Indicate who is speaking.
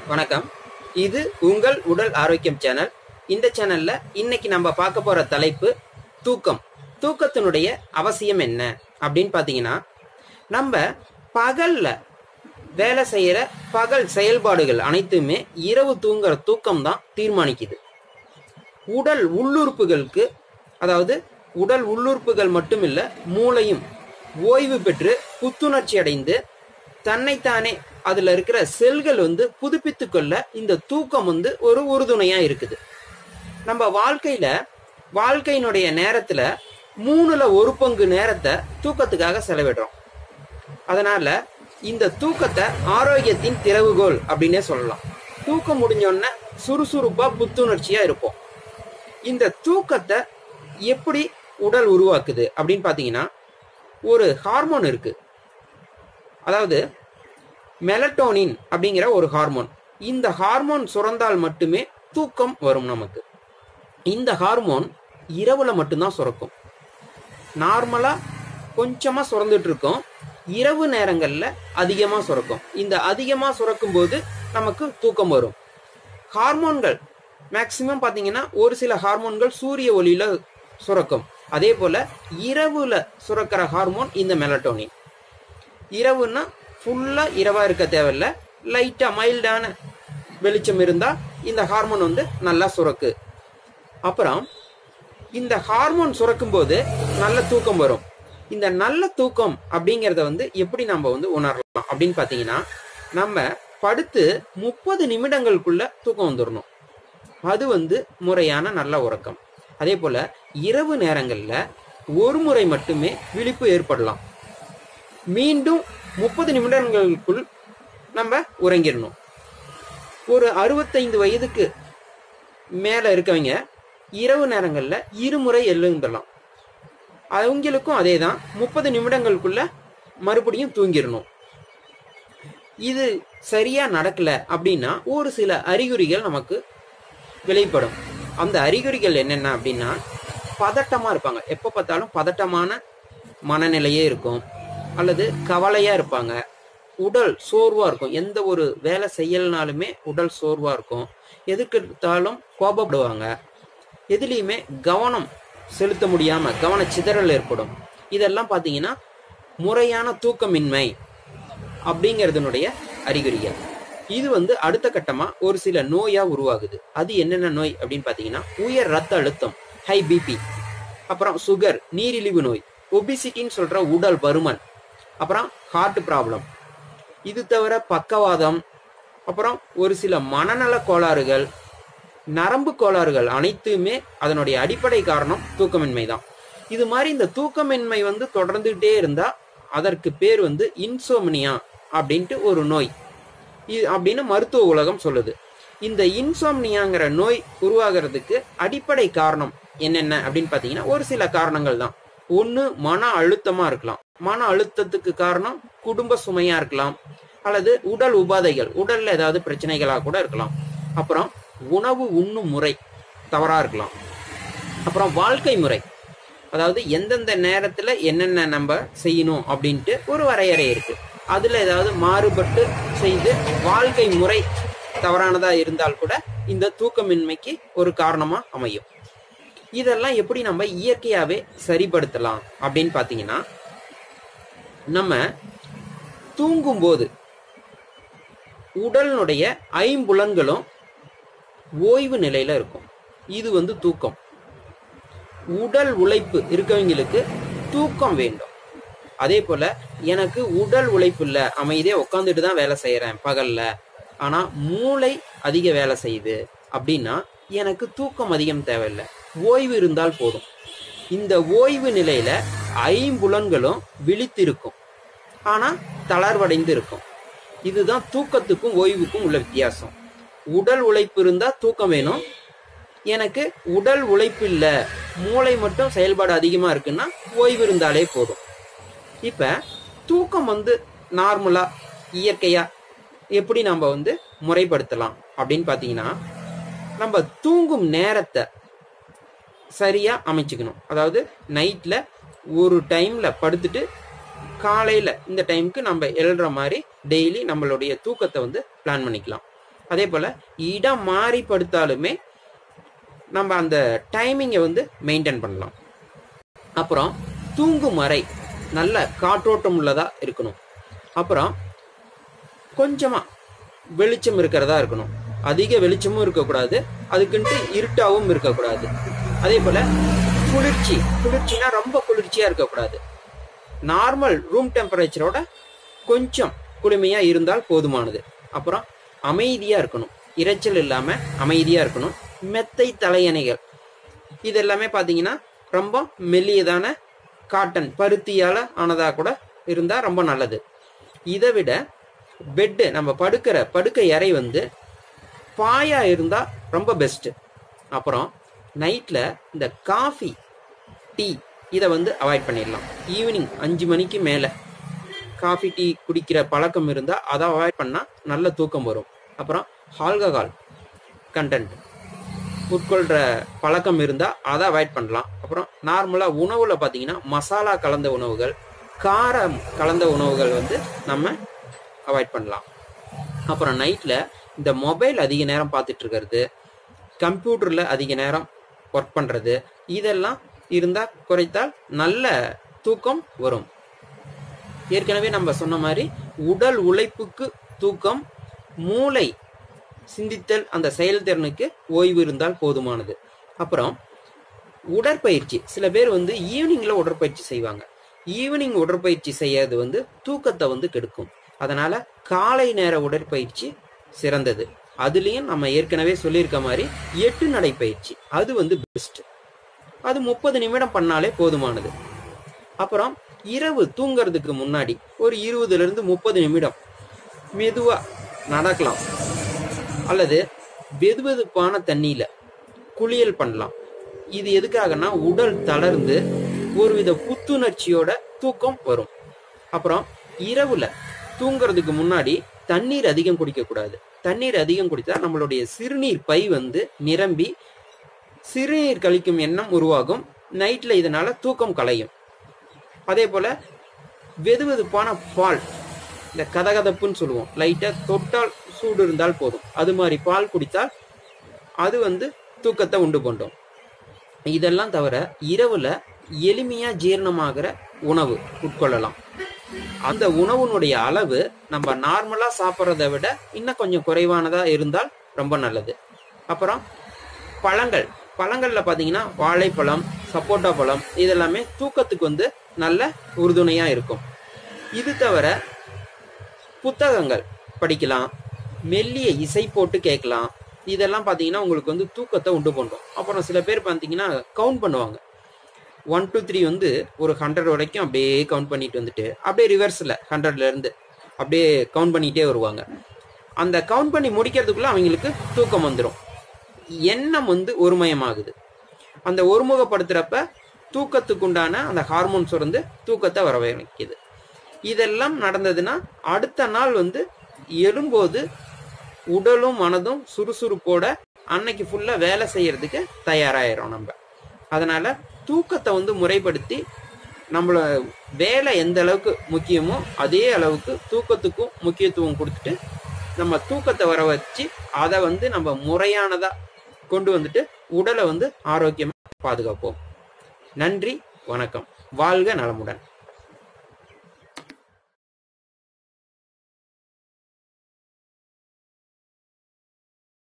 Speaker 1: வணக்கம் இது உங்கள் உடல் ஆரோக்கியம் சேனல் இந்த சேனல்ல இன்னைக்கு நம்ம பார்க்க போற தலைப்பு தூக்கம் தூக்கத்தினுடைய அவசியம் என்ன அப்படின்னு பார்த்தீங்கன்னா நம்ம பகல்ல வேலை செய்யற பகல் செயல்பாடுகள் அனைத்துமே இரவு தூங்குற தூக்கம் தான் தீர்மானிக்குது உடல் உள்ளுறுப்புகளுக்கு அதாவது உடல் உள்ளுறுப்புகள் மட்டுமில்ல மூளையும் ஓய்வு பெற்று புத்துணர்ச்சி அடைந்து தன்னைத்தானே அதுல இருக்கிற செல்கள் வந்து புதுப்பித்து கொள்ள இந்த தூக்கம் வந்து ஒரு உறுதுணையா இருக்குது நம்ம வாழ்க்கையில வாழ்க்கையினுடைய நேரத்துல மூணுல ஒரு பங்கு நேரத்தை தூக்கத்துக்காக செலவிடுறோம் அதனால இந்த தூக்கத்தை ஆரோக்கியத்தின் திறவுகோல் அப்படின்னே சொல்லலாம் தூக்கம் முடிஞ்சோடனே சுறுசுறுப்பா புத்துணர்ச்சியா இருப்போம் இந்த தூக்கத்தை எப்படி உடல் உருவாக்குது அப்படின்னு பார்த்தீங்கன்னா ஒரு ஹார்மோன் இருக்கு அதாவது மெலட்டோனின் அப்படிங்கிற ஒரு ஹார்மோன் இந்த ஹார்மோன் சுரந்தால் மட்டுமே தூக்கம் வரும் நமக்கு இந்த ஹார்மோன் இரவுல மட்டும்தான் சுரக்கும் நார்மலா கொஞ்சமா சுரந்துட்டு இருக்கும் இரவு நேரங்கள்ல அதிகமா சுரக்கும் இந்த அதிகமா சுரக்கும் போது நமக்கு தூக்கம் வரும் ஹார்மோன்கள் மேக்சிமம் பாத்தீங்கன்னா ஒரு சில ஹார்மோன்கள் சூரிய ஒளியில சுரக்கும் அதே போல இரவுல சுரக்கிற ஹார்மோன் இந்த மெலட்டோனின் இரவுன்னா ஃபுல்லா இரவா இருக்க தேவையில்ல லைட்டா மைல்டான வெளிச்சம் இருந்தா இந்த ஹார்மோன் வந்து நல்லா சுரக்கு அப்புறம் இந்த ஹார்மோன் சுரக்கும் போது நல்ல தூக்கம் வரும் இந்த நல்ல தூக்கம் அப்படிங்கிறத வந்து எப்படி நம்ம வந்து உணரலாம் அப்படின்னு பார்த்தீங்கன்னா நம்ம படுத்து முப்பது நிமிடங்களுக்குள்ள தூக்கம் வந்துடணும் அது வந்து முறையான நல்ல உறக்கம் அதே போல இரவு நேரங்கள்ல ஒரு முறை மட்டுமே விழிப்பு ஏற்படலாம் மீண்டும் முப்பது நிமிடங்களுக்குள் நம்ம உறங்கிடணும் ஒரு அறுபத்தைந்து வயதுக்கு மேல இருக்கவங்க இரவு நேரங்கள்ல இருமுறை எழுந்துடலாம் அவங்களுக்கும் அதே தான் முப்பது நிமிடங்களுக்குள்ள மறுபடியும் தூங்கிடணும் இது சரியா நடக்கல அப்படின்னா ஒரு சில அறிகுறிகள் நமக்கு வெளிப்படும் அந்த அறிகுறிகள் என்னென்ன அப்படின்னா பதட்டமா இருப்பாங்க எப்ப பார்த்தாலும் பதட்டமான மனநிலையே இருக்கும் அல்லது கவலையா இருப்பாங்க உடல் சோர்வா இருக்கும் எந்த ஒரு வேலை செய்யலனாலுமே உடல் சோர்வா இருக்கும் எதுக்கு எடுத்தாலும் கோபப்படுவாங்க எதுலேயுமே கவனம் செலுத்த முடியாம கவன சிதறல் ஏற்படும் இதெல்லாம் பார்த்தீங்கன்னா முறையான தூக்கமின்மை அப்படிங்கிறதுனுடைய அறிகுறிகள் இது வந்து அடுத்த கட்டமா ஒரு சில நோயா உருவாகுது அது என்னென்ன நோய் அப்படின்னு பார்த்தீங்கன்னா உயர் ரத்த அழுத்தம் ஹை பிபி அப்புறம் சுகர் நீரிழிவு நோய் ஒபிசிட்டின்னு சொல்ற உடல் பருமன் அப்புறம் ஹார்ட் ப்ராப்ளம் இது தவிர பக்கவாதம் அப்புறம் ஒரு சில மனநல கோளாறுகள் நரம்பு கோளாறுகள் அனைத்துமே அதனுடைய அடிப்படை காரணம் தூக்கமின்மை தான் இது மாதிரி இந்த தூக்கமின்மை வந்து தொடர்ந்துகிட்டே இருந்தா அதற்கு பேர் வந்து இன்சோம்னியா அப்படின்ட்டு ஒரு நோய் இது அப்படின்னு மருத்துவ உலகம் சொல்லுது இந்த இன்சோம்னியாங்கிற நோய் உருவாகிறதுக்கு அடிப்படை காரணம் என்னென்ன அப்படின்னு பார்த்தீங்கன்னா ஒரு சில காரணங்கள் தான் ஒன்று மன அழுத்தமா இருக்கலாம் மன அழுத்தத்துக்கு காரணம் குடும்ப சுமையா இருக்கலாம் அல்லது உடல் உபாதைகள் உடல்ல ஏதாவது பிரச்சனைகளாக கூட இருக்கலாம் அப்புறம் உணவு உண்ணும் முறை தவறா இருக்கலாம் அப்புறம் வாழ்க்கை முறை அதாவது எந்தெந்த நேரத்துல என்னென்ன நம்ம செய்யணும் அப்படின்ட்டு ஒரு வரையறை இருக்கு அதுல ஏதாவது மாறுபட்டு செய்து வாழ்க்கை முறை தவறானதா இருந்தால் கூட இந்த தூக்கமின்மைக்கு ஒரு காரணமா அமையும் இதெல்லாம் எப்படி நம்ம இயற்கையாவே சரிப்படுத்தலாம் அப்படின்னு பாத்தீங்கன்னா நம்ம தூங்கும்போது உடலினுடைய ஐம்புலன்களும் ஓய்வு நிலையில இருக்கும் இது வந்து தூக்கம் உடல் உழைப்பு இருக்கவங்களுக்கு தூக்கம் வேண்டும் அதே போல எனக்கு உடல் உழைப்பு இல்ல அமைதியா உட்காந்துட்டு தான் வேலை செய்யறேன் பகல்ல ஆனா மூளை அதிக வேலை செய்யுது அப்படின்னா எனக்கு தூக்கம் அதிகம் தேவையில்லை ஓய்வு இருந்தால் போதும் இந்த ஓய்வு நிலையில ஐம்புலன்களும் விழித்திருக்கும் ஆனா தளர்வடைந்து இருக்கும் இதுதான் தூக்கத்துக்கும் ஓய்வுக்கும் உள்ள வித்தியாசம் உடல் உழைப்பு இருந்தா தூக்கம் வேணும் எனக்கு உடல் உழைப்பு இல்ல மூளை மட்டும் செயல்பாடு அதிகமா இருக்குன்னா ஓய்வு இருந்தாலே போதும் இப்ப தூக்கம் வந்து நார்மலா இயற்கையா எப்படி நம்ம வந்து முறைப்படுத்தலாம் அப்படின்னு பாத்தீங்கன்னா நம்ம தூங்கும் நேரத்தை சரியா அமைச்சுக்கணும் அதாவது நைட்ல ஒரு டைம்ல படுத்துட்டு காலையில இந்த டைமுக்கு நம்ம எழுற மாதிரி டெய்லி நம்மளுடைய தூக்கத்தை வந்து பிளான் பண்ணிக்கலாம் அதே போல் இடம் மாறி படுத்தாலுமே நம்ம அந்த டைமிங்கை வந்து மெயின்டைன் பண்ணலாம் அப்புறம் தூங்கும் அறை நல்ல காற்றோட்டம் உள்ளதா இருக்கணும் அப்புறம் கொஞ்சமா வெளிச்சம் இருக்கிறதா இருக்கணும் அதிக வெளிச்சமும் இருக்கக்கூடாது அதுக்குன்ட்டு இருட்டாவும் இருக்கக்கூடாது அதே போல குளிர்ச்சி குளிர்ச்சினா ரொம்ப குளிர்ச்சியா இருக்கக்கூடாது நார்மல் ரூம் டெம்பரேச்சரோட கொஞ்சம் குளுமையா இருந்தால் போதுமானது அப்புறம் அமைதியா இருக்கணும் இரைச்சல் இல்லாம அமைதியா இருக்கணும் மெத்தை தலையணைகள் இது எல்லாமே பாத்தீங்கன்னா ரொம்ப மெல்லியதான காட்டன் பருத்தியால ஆனதா கூட இருந்தா ரொம்ப நல்லது இதை விட பெட்டு நம்ம படுக்கிற படுக்கை அறை வந்து பாயா இருந்தா ரொம்ப பெஸ்ட் அப்புறம் நைட்ல இந்த காஃபி டீ இதை வந்து அவாய்ட் பண்ணிடலாம் ஈவினிங் அஞ்சு மணிக்கு மேலே காஃபி டீ குடிக்கிற பழக்கம் இருந்தால் அதை அவாய்ட் பண்ணால் நல்ல தூக்கம் வரும் அப்புறம் ஆல்கஹால் கண்டென்ட் உட்கொள்கிற பழக்கம் இருந்தால் அதை அவாய்ட் பண்ணலாம் அப்புறம் நார்மலாக உணவில் பார்த்தீங்கன்னா மசாலா கலந்த உணவுகள் காரம் கலந்த உணவுகள் வந்து நம்ம அவாய்ட் பண்ணலாம் அப்புறம் நைட்டில் இந்த மொபைல் அதிக நேரம் பார்த்துட்டு இருக்கிறது கம்ப்யூட்டரில் அதிக நேரம் ஒர்க் பண்ணுறது இதெல்லாம் இருந்தால் குறைத்தால் நல்ல தூக்கம் வரும் ஏற்கனவே நம்ம சொன்ன மாதிரி உடல் உழைப்புக்கு தூக்கம் மூளை சிந்தித்தல் அந்த செயல்திறனுக்கு ஓய்வு இருந்தால் போதுமானது அப்புறம் உடற்பயிற்சி சில பேர் வந்து ஈவினிங்ல உடற்பயிற்சி செய்வாங்க ஈவினிங் உடற்பயிற்சி செய்யறது வந்து தூக்கத்தை வந்து கெடுக்கும் அதனால காலை நேர உடற்பயிற்சி சிறந்தது அதுலயும் நம்ம ஏற்கனவே சொல்லியிருக்க மாதிரி எட்டு நடைப்பயிற்சி அது வந்து பெஸ்ட் அது முப்பது நிமிடம் பண்ணாலே போதுமானது அப்புறம் இரவு தூங்குறதுக்கு முன்னாடி ஒரு இருபதுல இருந்து முப்பது நிமிடம் மெதுவா நடக்கலாம் அல்லது வெதுவெதுப்பான தண்ணியில குளியல் பண்ணலாம் இது எதுக்காகனா உடல் தளர்ந்து ஒருவித புத்துணர்ச்சியோட தூக்கம் வரும் அப்புறம் இரவுல தூங்குறதுக்கு முன்னாடி தண்ணீர் அதிகம் குடிக்க கூடாது தண்ணீர் அதிகம் குடித்தா நம்மளுடைய சிறுநீர் பை வந்து நிரம்பி சிறுநீர் கழிக்கும் எண்ணம் உருவாகும் நைட்ல இதனால தூக்கம் கலையும் அதே போல வெதுவெதுப்பான பால் இந்த கதகதப்புன்னு சொல்லுவோம் லைட்டா தொட்டால் சூடு இருந்தால் போதும் அது மாதிரி பால் குடித்தால் அது வந்து தூக்கத்தை உண்டு பண்ணும் இதெல்லாம் தவிர இரவுல எளிமையா ஜீரணமாகிற உணவு உட்கொள்ளலாம் அந்த உணவுனுடைய அளவு நம்ம நார்மலா சாப்பிட்றத விட இன்னும் கொஞ்சம் குறைவானதா இருந்தால் ரொம்ப நல்லது அப்புறம் பழங்கள் பழங்கள்ல பாத்தீங்கன்னா வாழைப்பழம் சப்போட்டா பழம் இதெல்லாமே தூக்கத்துக்கு வந்து நல்ல உறுதுணையா இருக்கும் இது தவிர புத்தகங்கள் படிக்கலாம் மெல்லிய இசை போட்டு கேட்கலாம் இதெல்லாம் பார்த்தீங்கன்னா உங்களுக்கு வந்து தூக்கத்தை உண்டு பண்ணும் அப்புறம் சில பேர் பார்த்தீங்கன்னா கவுண்ட் பண்ணுவாங்க ஒன் டூ த்ரீ வந்து ஒரு ஹண்ட்ரட் வரைக்கும் அப்படியே கவுண்ட் பண்ணிட்டு வந்துட்டு அப்படியே ரிவர்ஸில் ஹண்ட்ரட்ல இருந்து அப்படியே கவுண்ட் பண்ணிட்டே வருவாங்க அந்த கவுண்ட் பண்ணி முடிக்கிறதுக்குள்ள அவங்களுக்கு தூக்கம் வந்துடும் எண்ணம் வந்து ஒருமயமாகுது அந்த ஒருமுகப்படுத்துறப்ப தூக்கத்துக்குண்டான அந்த ஹார்மோன்ஸ் வந்து தூக்கத்தை வரவழைக்குது இதெல்லாம் நடந்ததுன்னா அடுத்த நாள் வந்து எழும்போது உடலும் மனதும் சுறுசுறுப்போட அன்னைக்கு ஃபுல்லா வேலை செய்யறதுக்கு தயாராயிரும் நம்ம அதனால தூக்கத்தை வந்து முறைப்படுத்தி நம்மள வேலை எந்த அளவுக்கு முக்கியமோ அதே அளவுக்கு தூக்கத்துக்கும் முக்கியத்துவம் கொடுத்துட்டு நம்ம தூக்கத்தை வர வச்சு அதை வந்து நம்ம முறையானதா கொண்டு வந்துட்டு உடலை வந்து ஆரோக்கியமா பாதுகாப்போம் நன்றி வணக்கம் வாழ்க நலமுடன்